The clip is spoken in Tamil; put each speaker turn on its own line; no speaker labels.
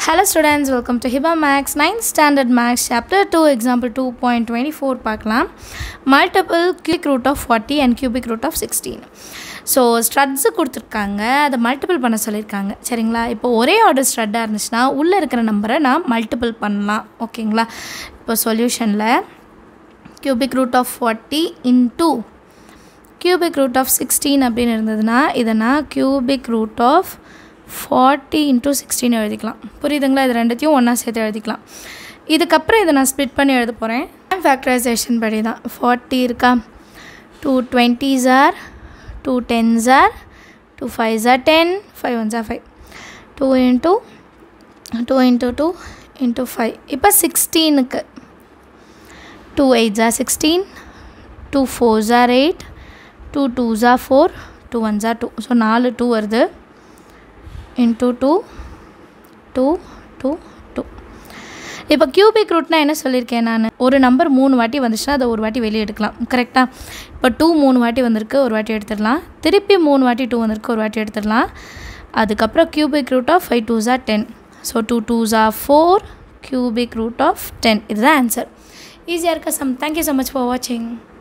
Hello students, welcome to Hiba Max 9th Standard Max Chapter 2 Example 2.24 பார்க்கலாம் Multiple cubic root of 40 and cubic root of 16 so ஸ்ட்ரட்ஸு கொடுத்துருக்காங்க அதை மல்டிபிள் பண்ண சொல்லியிருக்காங்க சரிங்களா இப்போ ஒரே ஆர்டர் ஸ்ட்ரட்டாக இருந்துச்சுன்னா உள்ளே இருக்கிற நம்பரை நான் மல்டிபிள் பண்ணலாம் ஓகேங்களா இப்போ சொல்யூஷனில் cubic root of 40 into cubic root of 16 அப்படின்னு இருந்ததுன்னா இதை நான் cubic root of forty into sixteen எழுதிக்கலாம் புரியுதுங்களா இது ரெண்டுத்தையும் ஒன்றா சேர்த்து எழுதிக்கலாம் இதுக்கப்புறம் இதை நான் ஸ்ப்ளிட் பண்ணி எழுத போகிறேன் ஃபேக்டரைசேஷன் படி தான் ஃபார்ட்டி இருக்கா two twenties or two tens or two fives or ten five ones or five two into two into two into five இப்போ சிக்ஸ்டீனுக்கு two eights or sixteen two fours or eight two twos or four two ones or two so நாலு டூ வருது into two two two two இப்போ கியூபிக் ரூட்னா என்ன சொல்லியிருக்கேன் நான் ஒரு நம்பர் மூணு வாட்டி வந்துச்சுன்னா அதை ஒரு வாட்டி வெளியே எடுக்கலாம் கரெக்டாக இப்போ டூ மூணு வாட்டி வந்திருக்கு ஒரு வாட்டி எடுத்துடலாம் திருப்பி மூணு வாட்டி டூ வந்திருக்கு ஒரு வாட்டி எடுத்துடலாம் அதுக்கப்புறம் cubic root of five twos or ten so two twos or four cubic root of ten இதுதான் ஆன்சர் ஈஸியாக இருக்க sum thank you so much for வாட்சிங்